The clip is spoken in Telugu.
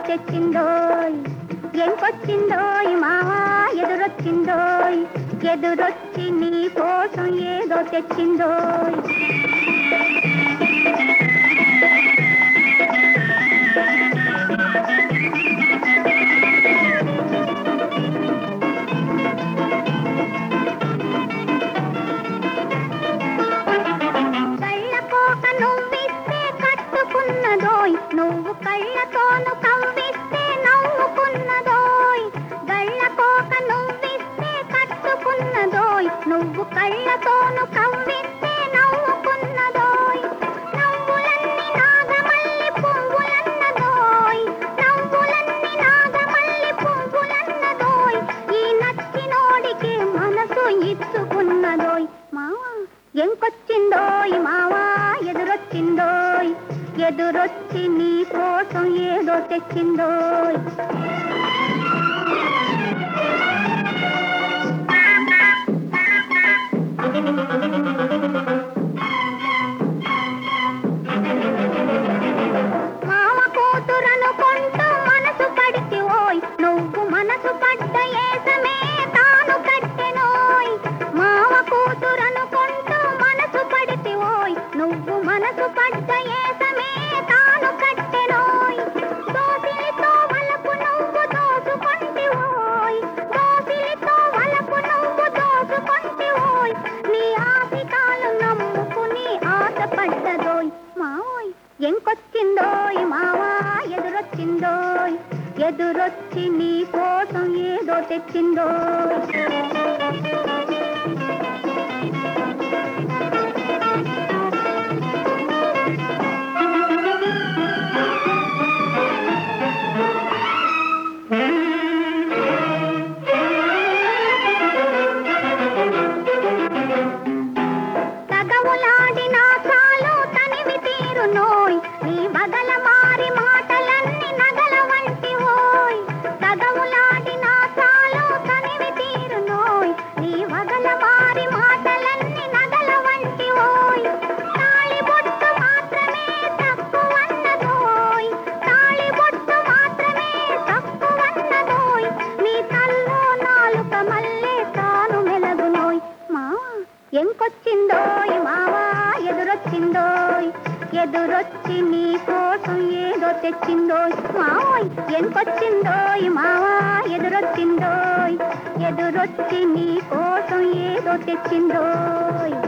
తెచ్చిందోయ్ ఎంకొచ్చిందోయ్ మావా ఎదురొచ్చిందోయ్ ఎదురొచ్చి నీ కోసం ఏదో తెచ్చిందోయ్ కళ్ళకోక నువ్విస్తే కట్టుకున్నదోయ్ నువ్వు కళ్ళతోను కవ్విస్తే నవ్వుకున్నదోయ్ గళ్ళకోక నువ్విస్తే కట్టుకున్నదోయ్ నువ్వు కళ్ళతోను కవ్విస్తే నవ్వుకున్నదోయ్ నవ్వులన్నీ నాగమల్లి పువ్వులన్నదోయ్ నవ్వులన్నీ నాగమల్లి పువ్వులన్నదోయ్ ఈ నచ్చినోడికి మనసు ఇచ్చుకున్నదోయ్ మావా ఎంకొచ్చిందోయ్ మావా ఎదురొచ్చిందోయ్ ఎదురొచ్చి నీ కోసం ఏదో తెచ్చిందోయ్ మామ కూతురనుకుంటూ మనసు పడితి ఓయ్ నువ్వు మనసు పడ్డ ఏసమే తాను కట్టెనోయ్ మామ కూతురనుకుంటూ మనసు పడితి ఓయ్ నువ్వు మనసు పడ్డ ఏసమే తాను కట్టెనోయ్ దోసిలితో వలపు నువ్వు దోసుకొంటి ఓయ్ దోసిలితో వలపు నువ్వు దోసుకొంటి ఓయ్ నీ ఆశికాలు నమ్ముకుని ఆశపడ్డదోయ్ మావోయ్ ఎంకొచ్చిందోయ్ మావా ఎదురొచ్చిందోయ్ ఎదురొచ్చి నీ కోసం ఏదో తెచ్చిందోయ్ తగవులాడినా చాలు తనివి తీరునోయ్ నీ బగల మారి మాటలన్నీ నగల వంటి ఓయ్ తగవులాడినా చాలు తనివి తీరునోయ్ నీ వగల మారి మాటలన్నీ నగల వంటి ఓయ్ తాళి బొట్టు మాత్రమే తక్కువన్నదోయ్ తాళి బొట్టు మాత్రమే తక్కువన్నదోయ్ నీ తల్లో నాలుక మల్లె తాను మెలగునోయ్ మావా ఎంకొచ్చిందోయ్ మావా ఎదురొచ్చిందోయ్ ఎదురొచ్చి నీ కోసం ఏదో తెచ్చిందోయ్ మావోయ్ ఎంకొచ్చిందోయ్ మావా ఎదురొచ్చిందోయ్ ఎదురొచ్చి నీ కోసం ఏదో తెచ్చిందోయ్